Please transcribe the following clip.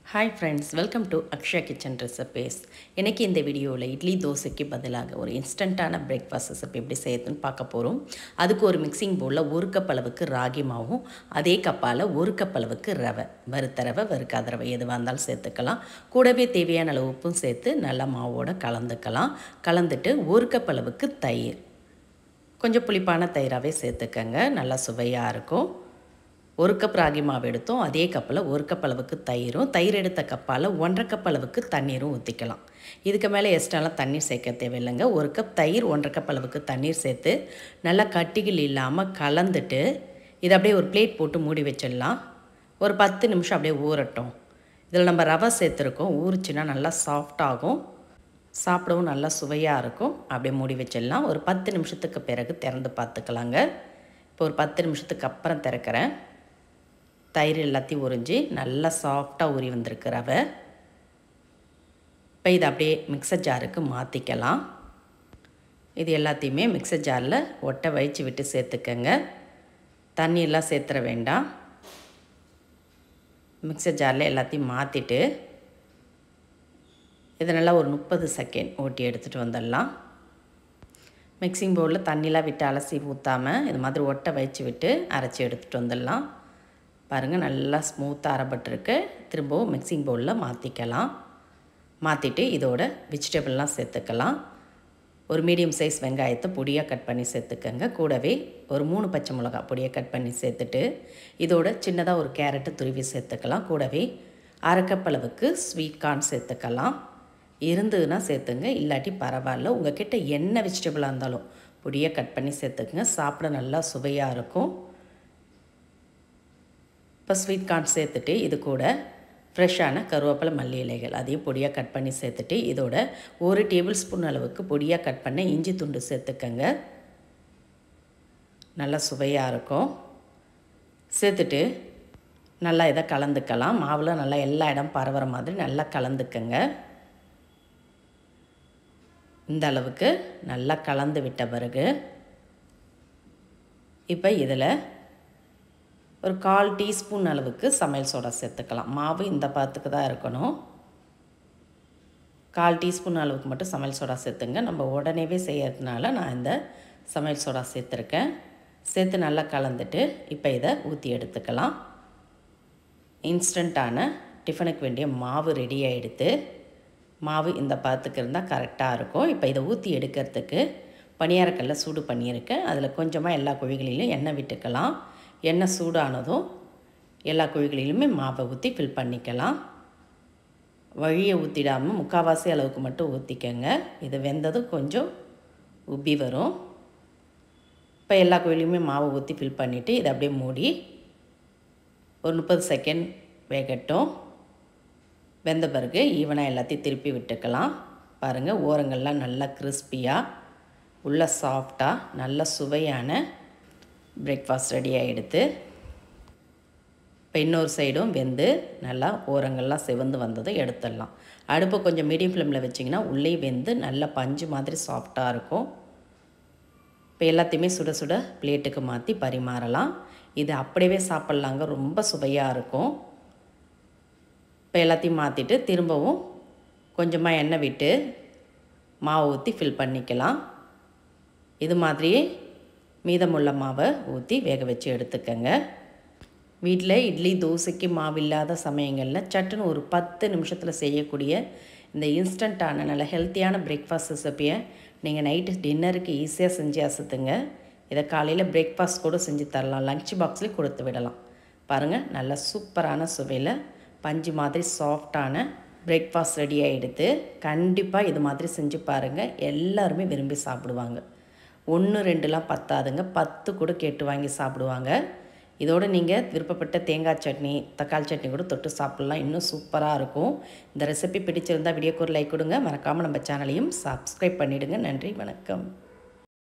hi friends welcome to Akshaya kitchen recipes இன்றைக்கி இந்த வீடியோவில் இட்லி தோசைக்கு பதிலாக ஒரு இன்ஸ்டண்ட்டான பிரேக்ஃபாஸ்ட் ரெசிபி எப்படி செய்யறதுன்னு பார்க்க போகிறோம் அதுக்கு ஒரு மிக்சிங் பவுலில் ஒரு கப் அளவுக்கு ராகி மாவும் அதே கப்பால் ஒரு கப் அளவுக்கு ரவை வறுத்த ரவை வறுக்காத ரவை எதுவாக இருந்தாலும் சேர்த்துக்கலாம் கூடவே தேவையான அளவு உப்பும் சேர்த்து நல்லா மாவோட கலந்துக்கலாம் கலந்துட்டு ஒரு கப் அளவுக்கு தயிர் கொஞ்சம் புளிப்பான தயிராகவே சேர்த்துக்கங்க நல்லா சுவையாக இருக்கும் ஒரு கப் ராகி மாவு எடுத்தோம் அதே கப்பில் ஒரு கப் அளவுக்கு தயிரும் தயிர் எடுத்த கப்பால் ஒன்றரை கப் அளவுக்கு தண்ணீரும் ஊற்றிக்கலாம் இதுக்கு மேலே எக்ஸ்ட்ராலாம் தண்ணீர் சேர்க்க தேவையில்லைங்க ஒரு கப் தயிர் ஒன்றரை கப் அளவுக்கு தண்ணீர் சேர்த்து நல்லா கட்டிகள் இல்லாமல் கலந்துட்டு இதை அப்படியே ஒரு பிளேட் போட்டு மூடி வச்சிடலாம் ஒரு பத்து நிமிஷம் அப்படியே ஊறட்டும் இதில் நம்ம ரவை சேர்த்துருக்கோம் ஊறிச்சுன்னா நல்லா சாஃப்டாகும் சாப்பிடவும் நல்லா சுவையாக இருக்கும் அப்படியே மூடி வச்சிடலாம் ஒரு பத்து நிமிஷத்துக்கு பிறகு திறந்து பார்த்துக்கலாங்க இப்போ ஒரு பத்து நிமிஷத்துக்கு அப்புறம் திறக்கிறேன் தயிர் எல்லாத்தையும் உறிஞ்சி நல்லா சாஃப்டாக உரி வந்திருக்கு ரவை இப்போ இதை அப்படியே மிக்சர் ஜாருக்கு மாற்றிக்கலாம் இது எல்லாத்தையுமே மிக்சர் ஜாரில் ஒட்டை வயிச்சு விட்டு சேர்த்துக்கங்க தண்ணியெல்லாம் சேர்த்துற வேண்டாம் மிக்சர் ஜாரில் எல்லாத்தையும் மாற்றிட்டு இதை நல்லா ஒரு முப்பது செகண்ட் ஓட்டி எடுத்துகிட்டு வந்துடலாம் மிக்சிங் பவுலில் தண்ணிலாம் விட்டு அலசி ஊற்றாமல் இது மாதிரி ஒட்டை வச்சு விட்டு அரைச்சி எடுத்துகிட்டு வந்துடலாம் பாருங்கள் நல்லா ஸ்மூத்தாக அரைப்பட்டிருக்கு திரும்பவும் மிக்சிங் பவுலில் மாற்றிக்கலாம் மாற்றிட்டு இதோட வெஜிடபிள்லாம் சேர்த்துக்கலாம் ஒரு மீடியம் சைஸ் வெங்காயத்தை பொடியாக கட் பண்ணி சேர்த்துக்கங்க கூடவே ஒரு மூணு பச்சை மிளகா பொடியாக கட் பண்ணி சேர்த்துட்டு இதோட சின்னதாக ஒரு கேரட்டு துருவி சேர்த்துக்கலாம் கூடவே அரைக்கப்பளவுக்கு ஸ்வீட் கார்ன் சேர்த்துக்கலாம் இருந்ததுன்னா சேர்த்துங்க இல்லாட்டி பரவாயில்ல உங்கள் கிட்ட என்ன வெஜிடபிளாக இருந்தாலும் பொடியாக கட் பண்ணி சேர்த்துக்குங்க சாப்பிட நல்லா சுவையாக இருக்கும் இப்போ ஸ்வீட் கார்ன் சேர்த்துட்டு இது கூட ஃப்ரெஷ்ஷான கருவேப்பிலை மல்லி இலைகள் அதையும் பொடியாக கட் பண்ணி சேர்த்துட்டு இதோட ஒரு டேபிள் ஸ்பூன் அளவுக்கு பொடியாக கட் பண்ண இஞ்சி துண்டு சேர்த்துக்கங்க நல்லா சுவையாக இருக்கும் சேர்த்துட்டு நல்லா இதை கலந்துக்கலாம் மாவில் நல்லா எல்லா இடம் பரவுற மாதிரி நல்லா கலந்துக்கங்க இந்த அளவுக்கு நல்லா கலந்து விட்ட பிறகு இப்போ இதில் ஒரு கால் டீஸ்பூன் அளவுக்கு சமையல் சோடா சேர்த்துக்கலாம் மாவு இந்த பாத்துக்கு தான் இருக்கணும் கால் டீஸ்பூன் அளவுக்கு மட்டும் சமையல் சோடா சேர்த்துங்க நம்ம உடனேவே செய்யறதுனால நான் இந்த சமையல் சோடா சேர்த்துருக்கேன் சேர்த்து நல்லா கலந்துட்டு இப்போ இதை ஊற்றி எடுத்துக்கலாம் இன்ஸ்டண்ட்டான டிஃபனுக்கு வேண்டிய மாவு ரெடி ஆகிடுது மாவு இந்த பாத்துக்கு இருந்தால் கரெக்டாக இருக்கும் இப்போ இதை ஊற்றி எடுக்கிறதுக்கு பணியாரக்கல்ல சூடு பண்ணியிருக்கேன் அதில் கொஞ்சமாக எல்லா குழிகளிலும் எண்ணெய் விட்டுக்கலாம் எண்ணெய் சூடானதும் எல்லா குழிகளிலுமே மாவை ஊற்றி ஃபில் பண்ணிக்கலாம் வழியை ஊற்றிடாமல் முக்கால்வாசி அளவுக்கு மட்டும் ஊற்றிக்கங்க இது வெந்ததும் கொஞ்சம் உப்பி வரும் இப்போ எல்லா குழிலையுமே மாவை ஊற்றி ஃபில் பண்ணிவிட்டு இதை அப்படியே மூடி ஒரு முப்பது செகண்ட் வேகட்டும் வெந்த பிறகு ஈவனாக எல்லாத்தையும் திருப்பி விட்டுக்கலாம் பாருங்கள் ஓரங்கள்லாம் நல்லா கிறிஸ்பியாக உள்ள சாஃப்டாக நல்ல சுவையான பிரேக்ஃபாஸ்ட் ரெடி ஆகிடுது இப்போ இன்னொரு சைடும் வெந்து நல்லா ஓரங்கள்லாம் செவந்து வந்ததும் எடுத்துடலாம் அடுப்பை கொஞ்சம் மீடியம் ஃப்ளேமில் வச்சிங்கன்னா உள்ளே வெந்து நல்லா பஞ்சு மாதிரி சாஃப்டாக இருக்கும் இப்போ எல்லாத்தையுமே சுட சுட பிளேட்டுக்கு மாற்றி பரிமாறலாம் இது அப்படியே சாப்பிட்லாங்க ரொம்ப சுவையாக இருக்கும் இப்போ எல்லாத்தையும் மாற்றிட்டு திரும்பவும் கொஞ்சமாக எண்ணெய் விட்டு மாவு ஊற்றி ஃபில் பண்ணிக்கலாம் இது மாதிரியே மீதமுள்ள மாவை ஊற்றி வேக வச்சு எடுத்துக்கங்க வீட்டில் இட்லி தோசைக்கு மாவு இல்லாத சமயங்களில் சட்டுன்னு ஒரு பத்து நிமிஷத்தில் செய்யக்கூடிய இந்த இன்ஸ்டண்ட்டான நல்ல ஹெல்த்தியான பிரேக்ஃபாஸ்ட் ரெசிப்பியை நீங்கள் நைட்டு டின்னருக்கு ஈஸியாக செஞ்சு அசத்துங்க இதை காலையில் பிரேக்ஃபாஸ்ட் கூட செஞ்சு தரலாம் லஞ்ச் பாக்ஸ்லேயும் கொடுத்து விடலாம் பாருங்கள் நல்ல சூப்பரான சுவையில் பஞ்சு மாதிரி சாஃப்டான பிரேக்ஃபாஸ்ட் ரெடி ஆகிடுது கண்டிப்பாக இது மாதிரி செஞ்சு பாருங்கள் எல்லாருமே விரும்பி சாப்பிடுவாங்க ஒன்று ரெண்டுலாம் பத்தாதுங்க பத்து கூட கேட்டு வாங்கி சாப்பிடுவாங்க இதோடு நீங்கள் விருப்பப்பட்ட தேங்காய் சட்னி தக்காளி சட்னி கூட தொட்டு சாப்பிட்லாம் இன்னும் சூப்பராக இருக்கும் இந்த ரெசிபி பிடிச்சிருந்தால் வீடியோக்கு ஒரு லைக் கொடுங்க மறக்காமல் நம்ம சேனலையும் சப்ஸ்கிரைப் பண்ணிவிடுங்க நன்றி வணக்கம்